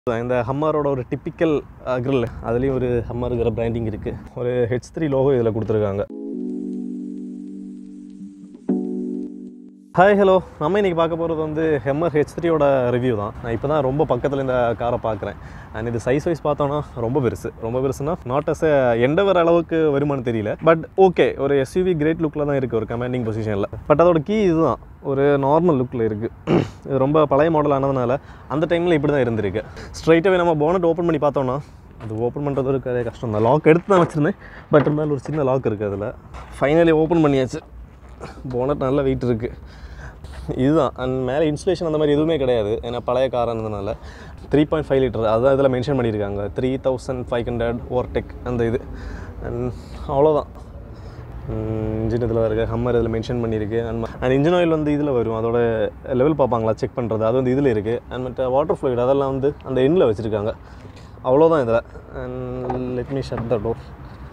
இந்த ஹம்மரோட ஒரு typical grill அதுலேயும் ஒரு ஹம்மருங்கிற பிராண்டிங் இருக்குது ஒரு ஹெச் த்ரீ லோகோ இதில் கொடுத்துருக்காங்க ஹாய் ஹலோ நம்ம இன்றைக்கி பார்க்க போகிறது வந்து ஹெம்மர் ஹெச் த்ரீயோட ரிவ்யூ தான் நான் இப்போ தான் ரொம்ப பக்கத்தில் இந்த காரை பார்க்குறேன் அண்ட் இது சைஸ் வைஸ் பார்த்தோன்னா ரொம்ப பெருசு ரொம்ப பெருசுனா நாட் அஸ் எண்டவர் அளவுக்கு வருமானு தெரியல பட் ஓகே ஒரு எஸ்யூவி கிரேட் லுக்கில் தான் இருக்குது ஒரு கமாண்டிங் பொசிஷனில் பட் அதோட கீ இதுதான் ஒரு நார்மல் லுக்கில் இருக்குது இது ரொம்ப பழைய மாடல் ஆனதுனால அந்த டைமில் இப்படி தான் இருந்திருக்கு ஸ்ட்ரைட்டாகவே நம்ம போனட் ஓப்பன் பண்ணி பார்த்தோன்னா அது ஓப்பன் பண்ணுறது ஒரு கதை கஷ்டம் தான் லாக் எடுத்து தான் வச்சுருந்தேன் பட் இருந்தாலும் ஒரு சின்ன லாக் இருக்குது அதில் ஃபைனலி ஓப்பன் பண்ணியாச்சு போனட் நல்ல வெயிட் இருக்குது இதுதான் அண்ட் மேலே இன்சுலேஷன் அந்த மாதிரி எதுவுமே கிடையாது ஏன்னா பழைய காரானதுனால த்ரீ பாயிண்ட் ஃபைவ் லிட்டர் அதுதான் இதில் மென்ஷன் பண்ணியிருக்காங்க த்ரீ தௌசண்ட் ஃபைவ் ஹண்ட்ரட் ஓவர்டெக் அந்த இது அண்ட் அவ்வளோதான் இன்ஜின் இதில் இருக்குது ஹம்மர் இதில் மென்ஷன் பண்ணியிருக்கு அண்ட் அண்ட் இன்ஜின் ஆயில் வந்து இதில் வரும் அதோட லெவல் பார்ப்பாங்களா செக் பண்ணுறது அது வந்து இதில் இருக்குது அண்ட் மற்ற வாட்டர் ஃப்ளூயிட் அதெல்லாம் வந்து அந்த எண்ணில் வச்சுருக்காங்க அவ்வளோதான் இதில் and let me shut the door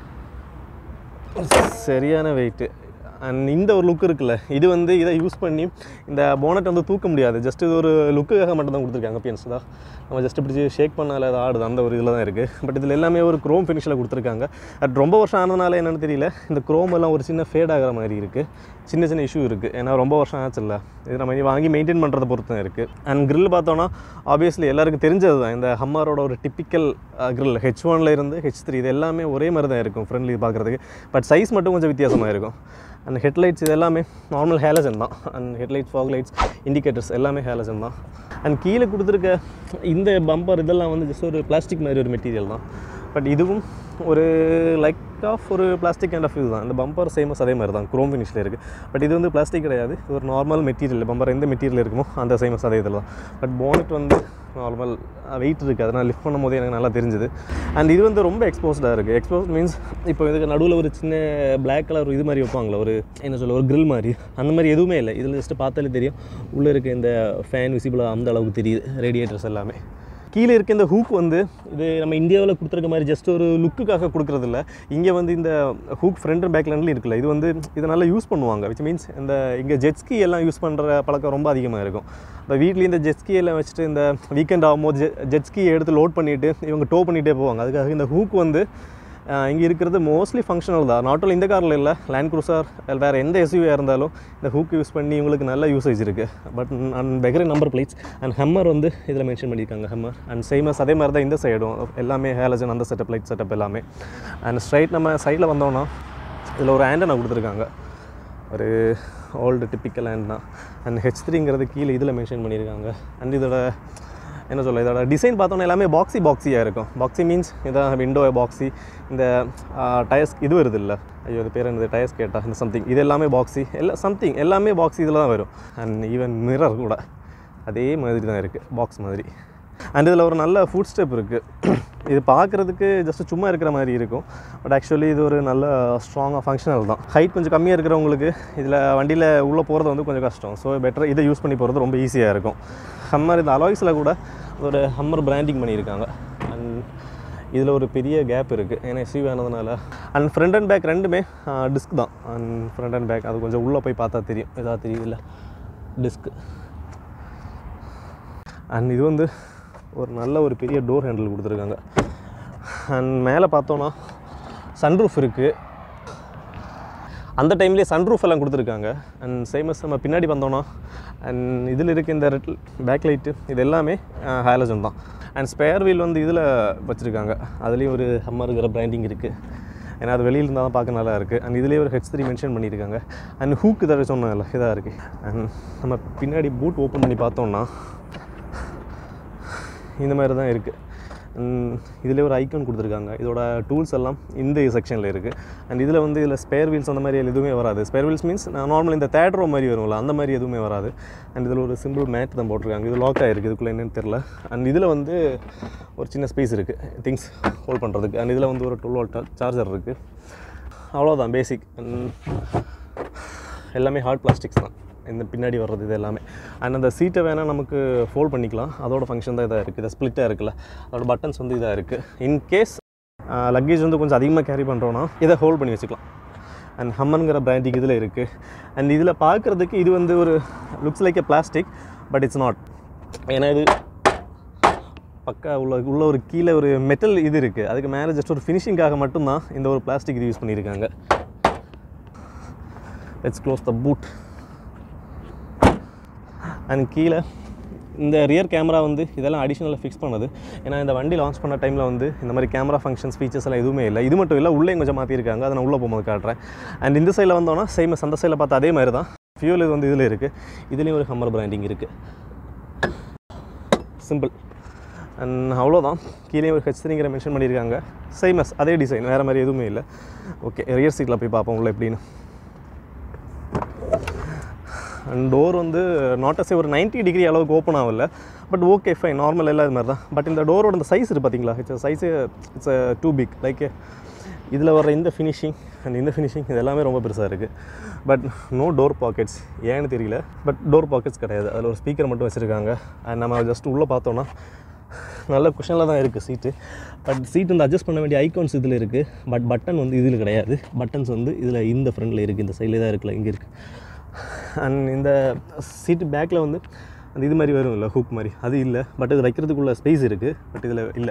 சரியான வெயிட்டு அண்ட் இந்த ஒரு லுக் இருக்குல்ல இது வந்து இதை யூஸ் பண்ணி இந்த போனட் வந்து தூக்க முடியாது ஜஸ்ட் இது ஒரு லுக்குக்காக மட்டும் தான் கொடுத்துருக்காங்க பியன்ஸ் தான் நம்ம ஜஸ்ட் பிடிச்சி ஷேக் பண்ணால அது ஆடுது அந்த ஒரு இதில் தான் இருக்குது பட் இதில் எல்லாமே ஒரு க்ரோம் ஃபினிஷில் கொடுத்துருக்காங்க அது ரொம்ப வருஷம் ஆனதுனால என்னென்னு தெரியல இந்த க்ரோம் எல்லாம் ஒரு சின்ன ஃபேட் ஆகிற மாதிரி இருக்குது சின்ன சின்ன இஷ்யூ இருக்குது ஏன்னா ரொம்ப வருஷம் ஆச்சு இல்லை இது நம்ம இனி வாங்கி மெயின்டைன் பண்ணுறத பொறுத்து தான் இருக்குது அண்ட் grill பார்த்தோன்னா ஆப்வியஸ்லி எல்லாருக்கும் தெரிஞ்சது தான் இந்த ஹம்மாரோட ஒரு டிப்பிக்கல் grill ஹெச் ஒன்ல இருந்து ஹெச் த்ரீ இது எல்லாமே ஒரே மாதிரி தான் இருக்கும் ஃப்ரெண்ட்லி பார்க்குறதுக்கு பட் சைஸ் மட்டும் கொஞ்சம் வித்தியாசமாக இருக்கும் அண்ட் ஹெட்லைட்ஸ் இது எல்லாமே நார்மல் ஹேலஜன் தான் and headlights fog lights indicators எல்லாமே ஹேலஜன் தான் அண்ட் கீழே கொடுத்துருக்க இந்த பம்பர் இதெல்லாம் வந்து ஜஸ்ட் ஒரு பிளாஸ்டிக் மாதிரி ஒரு மெட்டீரியல் தான் பட் இதுவும் ஒரு லைக் ஆஃப் ஒரு பிளாஸ்டிக் கைண்ட் ஆஃப் இது தான் இந்த பம்பர் சேமஸ் அதே மாதிரி தான் குரோம் ஃபினிஷில் இருக்குது பட் இது வந்து பிளாஸ்டிக் கிடையாது இது ஒரு நார்மல் மெட்டீரியல் பம்பர் எந்த மெட்டீரியல் இருக்குமோ அந்த சேமஸ் அதே இதில் தான் பட் போனட் வந்து நார்மல் வெயிட் இருக்குது அதனால் லிஃப்ட் பண்ணும் போது எனக்கு நல்லா தெரிஞ்சுது அண்ட் இது வந்து ரொம்ப எக்ஸ்போஸ்டாக இருக்குது எக்ஸ்போஸ் மீன்ஸ் இப்போ இதுக்கு நடுவில் ஒரு சின்ன பிளாக் கலர் இது மாதிரி வைப்பாங்களே ஒரு என்ன சொல்ல ஒரு grill மாதிரி அந்த மாதிரி எதுவுமே இல்லை இதில் ஜஸ்ட்டு பார்த்தாலே தெரியும் உள்ளே இருக்க இந்த ஃபேன் விசிபிளாக அந்த அளவுக்கு தெரியுது ரேடியேட்டர்ஸ் எல்லாமே கீழே இருக்க இந்த ஹூக் வந்து இது நம்ம இந்தியாவில் கொடுத்துருக்க மாதிரி ஜஸ்ட் ஒரு லுக்குக்காக கொடுக்குறதில்ல இங்கே வந்து இந்த ஹூக் ஃப்ரண்ட் பேக்லேண்ட்லேயும் இருக்குல்ல இது வந்து இதை நல்லா யூஸ் பண்ணுவாங்க விச் மீன்ஸ் இந்த இங்கே ஜெட்ஸ்கி எல்லாம் யூஸ் பண்ணுற பழக்கம் ரொம்ப அதிகமாக இருக்கும் இப்போ வீட்லேயும் இந்த ஜெட்ஸ்கி எல்லாம் வச்சுட்டு இந்த வீக்கெண்ட் ஆகும்போது ஜெ ஜெட்ஸ்கியை எடுத்து லோட் பண்ணிவிட்டு இவங்க டோ பண்ணிகிட்டே போவாங்க அதுக்காக இந்த ஹூக் வந்து இங்கே இருக்கிறது மோஸ்ட்லி ஃபங்க்ஷனல் தான் நாட் only இந்த காரில் இல்லை லேண்ட் க்ரூசர் வேறு எந்த எஸ்யூவியாக இருந்தாலும் இந்த ஹூக் யூஸ் பண்ணி இவங்களுக்கு நல்ல யூசேஜ் இருக்குது பட் அண்ட் பெகரி நம்பர் பிளேட்ஸ் அண்ட் ஹம்மர் வந்து இதில் மென்ஷன் பண்ணியிருக்காங்க ஹம்மர் அண்ட் சேமஸ் அதே மாதிரி தான் இந்த சைடும் எல்லாமே ஹேலஜன் அந்த செட்டப் லைட் செட்டப் எல்லாமே அண்ட் ஸ்ட்ரைட் நம்ம சைடில் வந்தோம்னா இதில் ஒரு ஆண்டனா கொடுத்துருக்காங்க ஒரு old typical antenna and H த்ரீங்கிறது கீழே இதில் மென்ஷன் பண்ணியிருக்காங்க அண்ட் இதோட என்ன சொல்ல இதோட டிசைன் பார்த்தோன்னா எல்லாமே பாக்ஸி பாக்ஸியாக இருக்கும் பாக்ஸி மீன்ஸ் இதான் விண்டோ பாக்ஸி இந்த டயர்ஸ் இது வருது இல்லை ஐயோ இது பேர் என்னது டயர்ஸ் கேட்டா இந்த சம்திங் இது எல்லாமே பாக்ஸி எல்லாம் சம்திங் எல்லாமே பாக்ஸி இதில் தான் வரும் அண்ட் ஈவன் மிரர் கூட அதே மாதிரி தான் இருக்குது பாக்ஸ் மாதிரி அண்ட் இதில் ஒரு நல்ல ஃபுட் ஸ்டெப் இருக்குது இது பார்க்குறதுக்கு ஜஸ்ட் சும்மா இருக்கிற மாதிரி இருக்கும் பட் ஆக்சுவலி இது ஒரு நல்ல ஸ்ட்ராங்காக ஃபங்க்ஷனல் தான் ஹைட் கொஞ்சம் கம்மியாக இருக்கிறவங்களுக்கு இதில் வண்டியில் உள்ளே போகிறது வந்து கொஞ்சம் கஷ்டம் ஸோ பெட்டர் இதை யூஸ் பண்ணி போகிறது ரொம்ப ஈஸியாக இருக்கும் ஹம்மர் இந்த அலாய்ஸில் கூட ஒரு ஹம்மர் பிராண்டிங் பண்ணியிருக்காங்க அண்ட் இதில் ஒரு பெரிய கேப் இருக்குது ஏன்னா எஸ்யூவி ஆனதுனால அண்ட் ஃப்ரண்ட் அண்ட் பேக் ரெண்டுமே டிஸ்க் தான் அண்ட் ஃப்ரண்ட் அண்ட் பேக் அது கொஞ்சம் உள்ளே போய் பார்த்தா தெரியும் எதாவது தெரியுதுல்ல டிஸ்க் அண்ட் இது வந்து ஒரு நல்ல ஒரு பெரிய டோர் ஹேண்டில் கொடுத்துருக்காங்க அண்ட் மேலே பார்த்தோன்னா சன்ரூஃப் இருக்குது அந்த டைம்லேயே சன்ரூஃப் எல்லாம் கொடுத்துருக்காங்க அண்ட் சேமஸ் நம்ம பின்னாடி வந்தோன்னா அண்ட் இதில் இருக்க இந்த ரெட் பேக் லைட்டு இது எல்லாமே ஹேலஜன் தான் அண்ட் ஸ்பேர் வீல் வந்து இதில் வச்சுருக்காங்க அதுலேயும் ஒரு ஹம்மருங்கிற பிராண்டிங் இருக்குது ஏன்னா அது வெளியில் இருந்தால் தான் பார்க்க நல்லா இருக்குது அண்ட் இதுலேயே ஒரு ஹெச் த்ரீ மென்ஷன் பண்ணியிருக்காங்க அண்ட் ஹூக் இதை சொன்னாங்கல்ல இதாக இருக்குது அண்ட் நம்ம பின்னாடி பூட் ஓப்பன் பண்ணி பார்த்தோம்னா இந்த மாதிரி தான் இருக்குது இதில் ஒரு ஐக்கான் கொடுத்துருக்காங்க இதோட டூல்ஸ் எல்லாம் இந்த செக்ஷனில் இருக்குது அண்ட் இதில் வந்து இதில் ஸ்பேர் வீல்ஸ் அந்த மாதிரி எதுவுமே வராது ஸ்பேர் வீல்ஸ் மீன்ஸ் நார்மல் இந்த தேட்ரோ மாதிரி வரும்ல அந்த மாதிரி எதுவுமே வராது அண்ட் இதில் ஒரு சிம்பிள் மேட் தான் போட்டிருக்காங்க இது லாக் ஆகிருக்கு இதுக்குள்ளே என்னன்னு தெரில அண்ட் இதில் வந்து ஒரு சின்ன ஸ்பேஸ் இருக்குது திங்ஸ் ஹோல்ட் பண்ணுறதுக்கு அண்ட் இதில் வந்து ஒரு டுவெல் வோல்ட் சார்ஜர் இருக்குது அவ்வளோதான் பேசிக் எல்லாமே ஹார்ட் பிளாஸ்டிக்ஸ் தான் இந்த பின்னாடி வர்றது இது எல்லாமே அண்ட் அந்த சீட்டை வேணால் நமக்கு ஃபோல்ட் பண்ணிக்கலாம் அதோட ஃபங்க்ஷன் தான் இதாக இருக்குது இது ஸ்ப்ளிட்டாக இருக்குல்ல அதோட பட்டன்ஸ் வந்து இதாக இருக்குது இன்கேஸ் லக்கேஜ் வந்து கொஞ்சம் அதிகமாக கேரி பண்ணுறோன்னா இதை ஹோல்ட் பண்ணி வச்சுக்கலாம் அண்ட் ஹம்மன்கிற பிராண்டிங் இதில் இருக்குது அண்ட் இதில் பார்க்குறதுக்கு இது வந்து ஒரு looks like a plastic but it's not ஏன்னா இது பக்கா உள்ள உள்ள ஒரு கீழே ஒரு மெட்டல் இது இருக்குது அதுக்கு மேலே ஜஸ்ட் ஒரு ஃபினிஷிங்காக மட்டும்தான் இந்த ஒரு பிளாஸ்டிக் இது யூஸ் பண்ணியிருக்காங்க let's close the boot and கீழே இந்த ரியர் கேமரா வந்து இதெல்லாம் அடிஷ்னலாக ஃபிக்ஸ் பண்ணது ஏன்னா இந்த வண்டி லான்ச் பண்ண டைமில் வந்து இந்த மாதிரி கேமரா ஃபங்க்ஷன்ஸ் ஃபீச்சர்ஸ் எல்லாம் எதுவுமே இல்லை இது மட்டும் இல்லை உள்ளே கொஞ்சம் மாற்றிருக்காங்க அதை நான் உள்ளே போகும்போது காட்டுறேன் அண்ட் இந்த சைடில் வந்தோன்னா சேம் அந்த சைடில் பார்த்தா அதே மாதிரி தான் ஃபியூல் இது வந்து இதில் இருக்குது இதுலேயும் ஒரு ஹம்மர் பிராண்டிங் இருக்குது சிம்பிள் அண்ட் அவ்வளோதான் கீழே ஒரு ஹெச் த்ரீங்கிற மென்ஷன் பண்ணியிருக்காங்க சேமஸ் அதே டிசைன் வேறு மாதிரி எதுவுமே இல்லை ஓகே ரியர் சீட்டில் போய் பார்ப்போம் உள்ள எப்படின்னு அண்ட் டோர் வந்து நாட் அஸ் ஒரு 90 டிகிரி அளவுக்கு ஓப்பன் ஆகல பட் ஓகே ஃபைன் நார்மல் எல்லாம் இது மாதிரி தான் பட் இந்த டோரோட இந்த சைஸ் இருக்குது பார்த்தீங்களா it's size it's too big like இதில் வர இந்த ஃபினிஷிங் அண்ட் இந்த ஃபினிஷிங் இது எல்லாமே ரொம்ப பெருசாக இருக்குது பட் நோ டோர் பாக்கெட்ஸ் ஏன்னு தெரியல பட் டோர் பாக்கெட்ஸ் கிடையாது அதில் ஒரு ஸ்பீக்கர் மட்டும் வச்சுருக்காங்க அண்ட் நம்ம ஜஸ்ட் உள்ளே பார்த்தோன்னா நல்ல குஷனில் தான் இருக்குது சீட்டு பட் சீட் வந்து அட்ஜஸ்ட் பண்ண வேண்டிய ஐகான்ஸ் இதில் இருக்குது பட் பட்டன் வந்து இதில் கிடையாது பட்டன்ஸ் வந்து இதில் இந்த ஃப்ரண்டில் இருக்குது இந்த சைடில் தான் இருக்குல்ல இங்கே இருக்குது அண்ட் இந்த சீட்டு பேக்கில் வந்து அந்த இது மாதிரி வரும் இல்லை ஹூக் மாதிரி அது இல்லை பட் இது வைக்கிறதுக்குள்ள ஸ்பேஸ் இருக்குது பட் இதில் இல்லை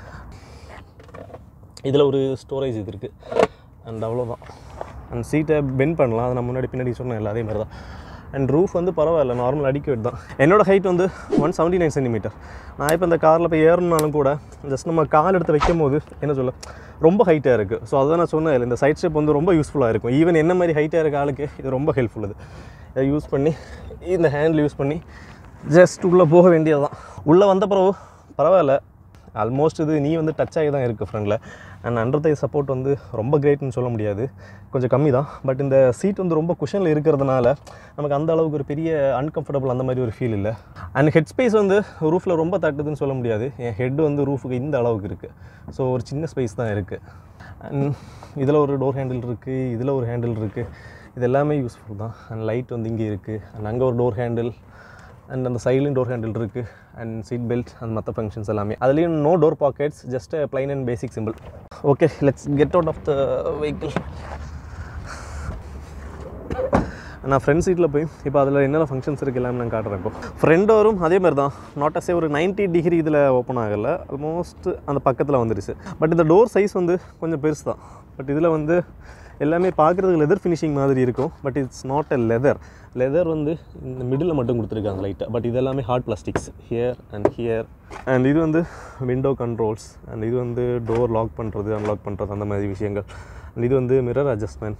இதில் ஒரு ஸ்டோரேஜ் இது இருக்குது அண்ட் அவ்வளோதான் அண்ட் சீட்டை பெண்ட் பண்ணலாம் அதை நான் முன்னாடி பின்னாடி சொன்னேன் இல்லை அதே மாதிரி தான் அண்ட் ரூஃப் வந்து பரவாயில்ல நார்மல் அடிக்கேட் தான் என்னோட ஹைட் வந்து ஒன் செவன்ட்டி நைன் சென்டிமீட்டர் நான் இப்போ இந்த காரில் போய் ஏறணுனாலும் கூட ஜஸ்ட் நம்ம கால் எடுத்து வைக்கும் போது என்ன சொல்ல ரொம்ப ஹைட்டாக இருக்குது ஸோ அதான் நான் சொன்னேன் இல்லை இந்த சைட் ஸ்டெப் வந்து ரொம்ப யூஸ்ஃபுல்லாக இருக்கும் ஈவன் என்ன மாதிரி ஹைட்டாக இருக்க ஆளுக்கு இது ரொம்ப ஹெல்ப்ஃபுல் இது இதை யூஸ் பண்ணி இந்த ஹேண்டில் யூஸ் பண்ணி ஜஸ்ட் உள்ளே போக வேண்டியதுதான் உள்ளே வந்த பிறகு பரவாயில்ல ஆல்மோஸ்ட் இது நீ வந்து டச் ஆகி தான் இருக்குது ஃப்ரெண்டில் அண்ட் அண்டர் தை சப்போர்ட் வந்து ரொம்ப கிரேட்னு சொல்ல முடியாது கொஞ்சம் கம்மி தான் பட் இந்த சீட் வந்து ரொம்ப குஷனில் இருக்கிறதுனால நமக்கு அந்த அளவுக்கு ஒரு பெரிய அன்கம்ஃபர்டபுள் அந்த மாதிரி ஒரு ஃபீல் இல்லை அண்ட் ஹெட் ஸ்பேஸ் வந்து ரூஃபில் ரொம்ப தட்டுதுன்னு சொல்ல முடியாது என் ஹெட் வந்து ரூஃபுக்கு இந்த அளவுக்கு இருக்குது ஸோ ஒரு சின்ன ஸ்பேஸ் தான் இருக்குது அண்ட் இதில் ஒரு டோர் ஹேண்டில் இருக்குது இதில் ஒரு ஹேண்டில் இருக்குது இது எல்லாமே யூஸ்ஃபுல் தான் அண்ட் லைட் வந்து இங்கே இருக்குது அண்ட் அங்கே ஒரு டோர் ஹேண்டில் அண்ட் அந்த சைட்லையும் டோர் ஹேண்டில் இருக்குது அண்ட் சீட் பெல்ட் அந்த மற்ற ஃபங்க்ஷன்ஸ் எல்லாமே அதுலேயும் no door pockets just plain and basic simple okay let's get out of the vehicle நான் ஃப்ரண்ட் சீட்டில் போய் இப்போ அதில் என்னென்ன ஃபங்க்ஷன்ஸ் இருக்குது எல்லாமே நான் காட்டுறேன் இப்போ ஃப்ரண்ட் டோரும் அதே மாதிரி தான் நாட் அஸ் ஒரு 90 டிகிரி இதில் ஓப்பன் ஆகலை ஆல்மோஸ்ட் அந்த பக்கத்தில் வந்துருச்சு பட் இந்த டோர் சைஸ் வந்து கொஞ்சம் பெருசு தான் பட் இதில் வந்து எல்லாமே பார்க்குறதுக்கு லெதர் ஃபினிஷிங் மாதிரி இருக்கும் but it's not a leather leather வந்து இந்த மிடில் மட்டும் கொடுத்துருக்காங்க லைட்டாக பட் இது எல்லாமே hard plastics here and here and இது வந்து விண்டோ கண்ட்ரோல்ஸ் அண்ட் இது வந்து டோர் லாக் பண்ணுறது அன்லாக் பண்ணுறது அந்த மாதிரி விஷயங்கள் அண்ட் இது வந்து மிரர் அட்ஜஸ்ட்மெண்ட்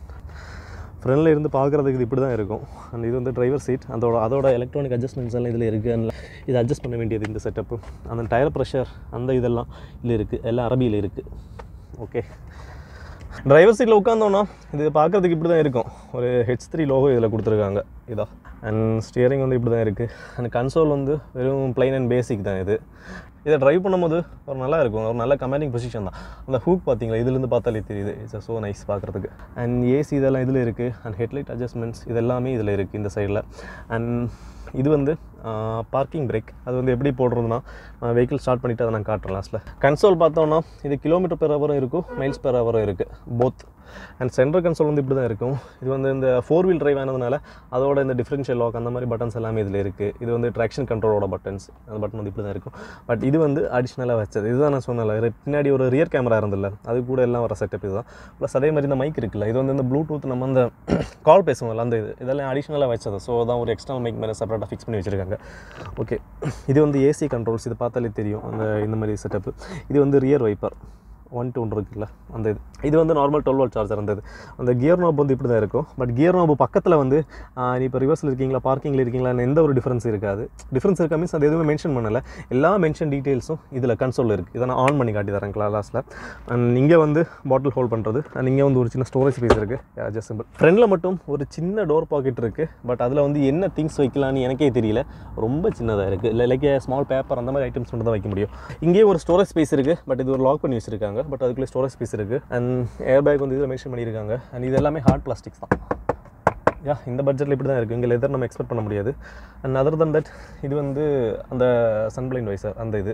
ஃப்ரண்டில் இருந்து பார்க்குறதுக்கு இது இப்படி தான் இருக்கும் அண்ட் இது வந்து டிரைவர் சீட் அதோட அதோட எலக்ட்ரானிக் அட்ஜஸ்ட்மெண்ட்ஸ் எல்லாம் இதில் இருக்குது அண்ட் இது அட்ஜஸ்ட் பண்ண வேண்டியது இந்த செட்டப்பு அந்த டயர் ப்ரெஷர் அந்த இதெல்லாம் இதில் இருக்குது எல்லாம் அரபியில் இருக்குது ஓகே டிரைவர் சீட்டில் உட்காந்தோன்னா இது பார்க்குறதுக்கு இப்படி தான் இருக்கும் ஒரு ஹெச் த்ரீ லோகோ இதில் கொடுத்துருக்காங்க இதா அண்ட் ஸ்டியரிங் வந்து இப்படி தான் இருக்குது அண்ட் கன்சோல் வந்து வெறும் plain அண்ட் பேசிக் தான் இது இதை ட்ரைவ் பண்ணும்போது ஒரு நல்லா இருக்கும் ஒரு நல்ல கமாண்டிங் பொசிஷன் தான் அந்த ஹூக் பார்த்தீங்களா இதுலேருந்து பார்த்தாலே தெரியுது இட்ஸ் ஸோ நைஸ் பார்க்குறதுக்கு அண்ட் ஏசி இதெல்லாம் இதில் இருக்குது அண்ட் ஹெட்லைட் அட்ஜஸ்ட்மெண்ட்ஸ் இது எல்லாமே இதில் இருக்குது இந்த சைடில் அண்ட் இது வந்து பார்க்கிங் பிரேக் அது வந்து எப்படி போடுறதுனா வெஹிக்கிள் ஸ்டார்ட் பண்ணிவிட்டு அதை நான் காட்டுறேன் லாஸ்ட்டில் கன்சோல் பார்த்தோன்னா இது கிலோமீட்டர் பெர் ஹவரும் இருக்கும் மைல்ஸ் பெர் ஹவரும் இருக்குது போத் அண்ட் சென்ட்ரல் கன்சோல் வந்து இப்படி தான் இருக்கும் இது வந்து இந்த ஃபோர் வீல் டிரைவ் ஆனதுனால அதோட இந்த டிஃப்ரென்ஷியல் லாக் அந்த மாதிரி பட்டன்ஸ் எல்லாமே இதில் இருக்குது இது வந்து ட்ராக்ஷன் கண்ட்ரோலோட பட்டன்ஸ் அந்த பட்டன் வந்து இப்படி தான் இருக்கும் பட் இது வந்து அடிஷ்னலாக வச்சது இதுதான் நான் சொன்னல பின்னாடி ஒரு ரியர் கேமரா இருந்தில்ல அது கூட எல்லாம் வர செட்டப் இதுதான் ப்ளஸ் அதே மாதிரி இந்த மைக் இருக்குல்ல இது வந்து இந்த ப்ளூடூத் நம்ம அந்த கால் பேசுவோம்ல அந்த இது இதெல்லாம் அடிஷ்னலாக வச்சது ஸோ தான் ஒரு எக்ஸ்டர்னல் மைக் மேலே செப்பரேட்டாக ஃபிக்ஸ் பண்ணி வச்சுருக்காங்க ஓகே இது வந்து ஏசி கண்ட்ரோல்ஸ் இது பார்த்தாலே தெரியும் அந்த இந்த மாதிரி செட்டப்பு இது வந்து ரியர் வைப்பர் ஒன் டூ இருக்குல்ல அந்த இது இது வந்து நார்மல் டுவெல் வோல்ட் சார்ஜர் அந்த இது அந்த கியர் நாப் வந்து இப்படி தான் இருக்கும் பட் கியர் நாப் பக்கத்தில் வந்து ஆஹ், நீ இப்போ ரிவர்ஸில் இருக்கீங்களா பார்க்கிங்கில் இருக்கீங்களா எந்த ஒரு டிஃப்ரென்ஸ் இருக்காது டிஃப்ரென்ஸ் இருக்கா மீன்ஸ் அது எதுவுமே மென்ஷன் பண்ணலை எல்லா மென்ஷன் டீட்டெயில்ஸும் இதில் கன்சோலில் இருக்குது இதை நான் ஆன் பண்ணி காட்டி தரேன் கிளாஸில் அண்ட் இங்கே வந்து பாட்டில் ஹோல்ட் பண்ணுறது அண்ட் இங்கே வந்து ஒரு சின்ன ஸ்டோரேஜ் ஸ்பேஸ் இருக்குது ஜஸ்ட் சிம்பிள் ஃப்ரண்டில் மட்டும் ஒரு சின்ன டோர் பாக்கெட் இருக்குது பட் அதில் வந்து என்ன திங்ஸ் வைக்கலான்னு எனக்கே தெரியல ரொம்ப சின்னதாக இருக்குது இல்லை லைக் ஸ்மால் பேப்பர் அந்த மாதிரி ஐட்டம்ஸ் மட்டும் தான் வைக்க முடியும் இங்கேயே ஒரு ஸ்டோரேஜ் ஸ்பேஸ் இருக்குது பட் இது ஒரு லாக் பண்ணி வச்சிருக்காங்க பட் அதுக்குள்ளே ஸ்டோரேஜ் ஸ்பேஸ் இருக்குது அண்ட் ஏர் பேக் வந்து இதில் மென்ஷன் பண்ணியிருக்காங்க அண்ட் இது எல்லாமே ஹார்ட் பிளாஸ்டிக்ஸ் தான் யா இந்த பட்ஜெட்டில் இப்படி தான் இருக்குது இங்கே லெதர் நம்ம எக்ஸ்பெக்ட் பண்ண முடியாது அண்ட் அதர் தன் தட் இது வந்து அந்த சன்பிளைண்ட் வைசர் அந்த இது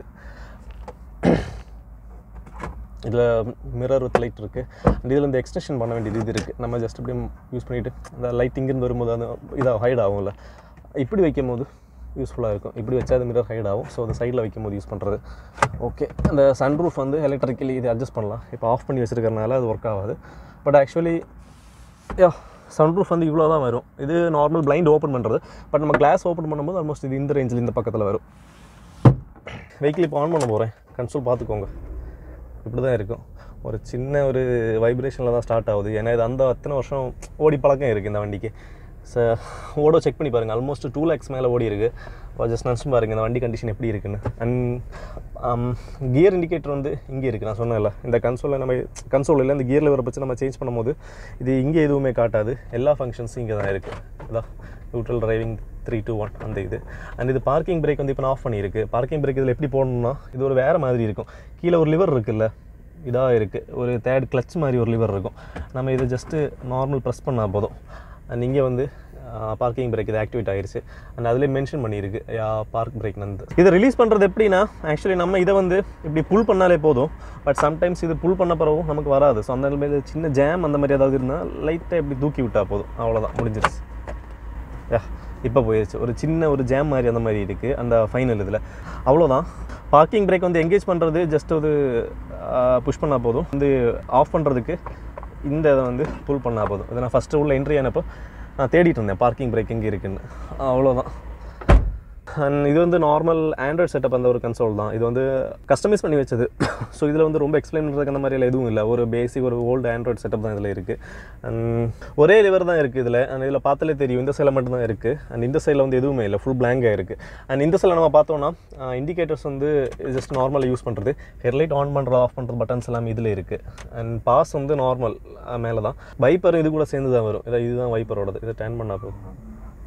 இதில் மிரர் வித் லைட் இருக்குது அண்ட் இதில் இந்த எக்ஸ்டென்ஷன் பண்ண வேண்டியது இது இருக்குது நம்ம ஜஸ்ட் இப்படி யூஸ் பண்ணிவிட்டு அந்த லைட் இங்கேருந்து வரும்போது அந்த இதாக ஹைட் ஆகும்ல இப்படி வைக்கும் போது யூஸ்ஃபுல்லாக இருக்கும் இப்படி வச்சா அது மிரர் ஹைட் ஆகும் ஸோ அது சைடில் வைக்கும் போது யூஸ் பண்ணுறது ஓகே அந்த சன்ரூஃப் வந்து எலக்ட்ரிக்கலி இது அட்ஜஸ்ட் பண்ணலாம் இப்போ ஆஃப் பண்ணி வச்சுருக்கறனால அது ஒர்க் ஆகாது பட் ஆக்சுவலி யா சன்ரூஃப் வந்து இவ்வளோ தான் வரும் இது நார்மல் பிளைண்ட் ஓப்பன் பண்ணுறது பட் நம்ம கிளாஸ் ஓப்பன் பண்ணும்போது ஆல்மோஸ்ட் இது இந்த ரேஞ்சில் இந்த பக்கத்தில் வரும் வெஹிக்கிள் இப்போ ஆன் பண்ண போகிறேன் கன்சோல் பார்த்துக்கோங்க இப்படி தான் இருக்கும் ஒரு சின்ன ஒரு வைப்ரேஷனில் தான் ஸ்டார்ட் ஆகுது ஏன்னா இது அந்த அத்தனை வருஷம் ஓடி பழக்கம் இருக்குது இந்த வண்டிக்கு ச ஓடோ செக் பண்ணி பாருங்கள் ஆல்மோஸ்ட் டூ லேக்ஸ் மேலே ஓடி இருக்குது ஜஸ்ட் நினச்சி பாருங்கள் இந்த வண்டி கண்டிஷன் எப்படி இருக்குன்னு அண்ட் கியர் இண்டிகேட்டர் வந்து இங்கே இருக்குது நான் சொன்னேன்ல இந்த கன்சோலில் நம்ம கன்சோல் இல்லை இந்த கியரில் வர பட்சம் நம்ம சேஞ்ச் பண்ணும்போது இது இங்கே எதுவுமே காட்டாது எல்லா ஃபங்க்ஷன்ஸும் இங்கே தான் இருக்குது அதான் neutral driving three two one அந்த இது அண்ட் இது பார்க்கிங் பிரேக் வந்து இப்போ நான் ஆஃப் பண்ணியிருக்கு பார்க்கிங் பிரேக் இதில் எப்படி போடணும்னா இது ஒரு வேறு மாதிரி இருக்கும் கீழே ஒரு லிவர் இருக்குல்ல இதாக இருக்குது ஒரு தேர்ட் கிளச் மாதிரி ஒரு லிவர் இருக்கும் நம்ம இதை ஜஸ்ட்டு நார்மல் ப்ரெஸ் பண்ணால் போதும் அண்ட் இங்கே வந்து பார்க்கிங் பிரேக் இது ஆக்டிவேட் ஆயிருச்சு அண்ட் அதிலே மென்ஷன் பண்ணியிருக்கு யா பார்க் பிரேக் நந்து இதை ரிலீஸ் பண்ணுறது எப்படின்னா ஆக்சுவலி நம்ம இதை வந்து இப்படி புல் பண்ணாலே போதும் பட் சம்டைம்ஸ் இது புல் பண்ண பிறகும் நமக்கு வராது ஸோ அந்த நிலைமையில சின்ன ஜாம் அந்த மாதிரி ஏதாவது இருந்தால் லைட்டாக இப்படி தூக்கி விட்டால் போதும் அவ்வளோதான் முடிஞ்சிருச்சு யா இப்போ போயிடுச்சு ஒரு சின்ன ஒரு ஜாம் மாதிரி அந்த மாதிரி இருக்குது அந்த ஃபைனல் இதில் அவ்வளோதான் பார்க்கிங் பிரேக் வந்து எங்கேஜ் பண்ணுறது ஜஸ்ட் ஒரு புஷ் பண்ணால் போதும் வந்து ஆஃப் பண்ணுறதுக்கு இந்த இதை வந்து புல் பண்ணால் போதும் இதை நான் ஃபஸ்ட்டு உள்ள என்ட்ரி ஆனப்போ நான் தேடிட்டு இருந்தேன் பார்க்கிங் பிரேக் எங்கே இருக்குன்னு அவ்வளோதான் அண்ட் இது வந்து நார்மல் ஆண்ட்ராய்ட் செட்டப் அந்த ஒரு கன்சோல் தான் இது வந்து கஸ்டமைஸ் பண்ணி வச்சது ஸோ இதில் வந்து ரொம்ப எக்ஸ்பிளைன் பண்ணுறதுக்கு அந்த மாதிரிலாம் எதுவும் இல்லை ஒரு பேசிக் ஒரு ஓல்டு ஆண்ட்ராய்ட் செட்டப் தான் இதில் இருக்குது அண்ட் ஒரே லிவர் தான் இருக்குது இதில் அண்ட் இதில் பார்த்தாலே தெரியும் இந்த சைடில் மட்டும் தான் இருக்குது அண்ட் இந்த சைடில் வந்து எதுவுமே இல்லை ஃபுல் பிளாங்காக இருக்குது அண்ட் இந்த சைடில் நம்ம பார்த்தோம்னா இண்டிகேட்டர்ஸ் வந்து ஜஸ்ட் நார்மலாக யூஸ் பண்ணுறது ஹெட்லைட் ஆன் பண்ணுறது ஆஃப் பண்ணுறது பட்டன்ஸ் எல்லாம் இதில் இருக்குது அண்ட் பாஸ் வந்து நார்மல் மேலே தான் வைப்பர் இது கூட சேர்ந்து தான் வரும் இதை இதுதான் வைப்பரோடது இதை டேன் பண்ணால் போதும்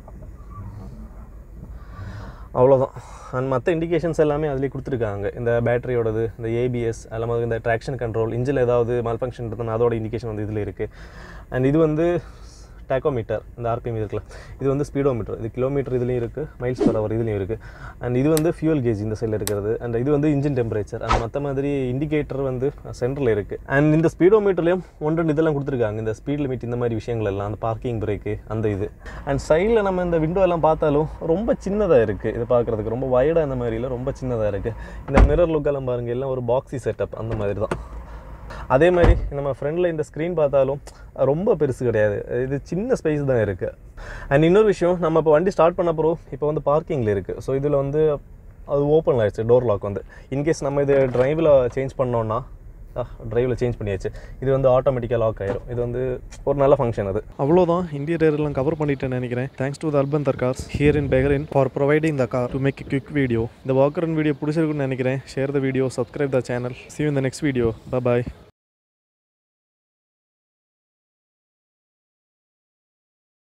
அவ்வளோதான் அண்ட் மற்ற இண்டிகேஷன்ஸ் எல்லாமே அதிலே கொடுத்துருக்காங்க இந்த பேட்டரியோடது இந்த ஏபிஎஸ் எல்லாமே இந்த ட்ராக்ஷன் கண்ட்ரோல் இன்ஜில் ஏதாவது மால் ஃபங்க்ஷன் இருந்தால் அதோட இண்டிகேஷன் வந்து இதில் இருக்குது அண்ட் இது வந்து டேக்கோமீட்டர் இந்த ஆர்பிஎம் இருக்குல்ல இது வந்து ஸ்பீடோமீட்டர் இது கிலோமீட்டர் இதுலேயும் இருக்குது மைல்ஸ் பர் ஹவர் இதுலேயும் இருக்குது அண்ட் இது வந்து ஃபியூல் கேஜ் இந்த சைடில் இருக்கிறது அண்ட் இது வந்து இன்ஜின் டெம்பரேச்சர் அண்ட் மற்ற மாதிரி இண்டிகேட்டர் வந்து சென்டரில் இருக்குது அண்ட் இந்த ஸ்பீடோமீட்டர்லேயும் ஒன்று ரெண்டு இதெல்லாம் கொடுத்துருக்காங்க இந்த ஸ்பீட் லிமிட் இந்த மாதிரி விஷயங்கள் எல்லாம் அந்த பார்க்கிங் பிரேக்கு அந்த இது அண்ட் சைடில் நம்ம இந்த விண்டோ எல்லாம் பார்த்தாலும் ரொம்ப சின்னதாக இருக்குது இது பார்க்குறதுக்கு ரொம்ப வைடாக அந்த மாதிரி இல்லை ரொம்ப சின்னதாக இருக்குது இந்த மிரர் லுக்கெல்லாம் பாருங்கள் எல்லாம் ஒரு பாக்ஸி செட்டப் அந்த மாதிரி தான் அதே மாதிரி நம்ம ஃப்ரண்டில் இந்த ஸ்க்ரீன் பார்த்தாலும் ரொம்ப பெருசு கிடையாது இது சின்ன ஸ்பேஸ் தான் இருக்குது அண்ட் இன்னொரு விஷயம் நம்ம இப்போ வண்டி ஸ்டார்ட் பண்ண அப்புறம் இப்போ வந்து பார்க்கிங்கில் இருக்குது ஸோ இதில் வந்து அது ஓப்பன் ஆயிடுச்சு டோர் லாக் வந்து இன்கேஸ் நம்ம இது டிரைவில் சேஞ்ச் பண்ணோன்னா டிரைவில் சேஞ்ச் பண்ணியாச்சு இது வந்து ஆட்டோமேட்டிக்காக லாக் ஆயிரும் இது வந்து ஒரு நல்ல ஃபங்க்ஷன் அது அவ்வளோதான் இன்டீரியர் எல்லாம் கவர் பண்ணிட்டேன்னு நினைக்கிறேன் thanks to the urban thar cars here in Bahrain for providing the car to make quick video இந்த வாக்கரன் வீடியோ பிடிச்சிருக்குன்னு நினைக்கிறேன் share the video subscribe the channel see you இந்த நெக்ஸ்ட் வீடியோ பாய்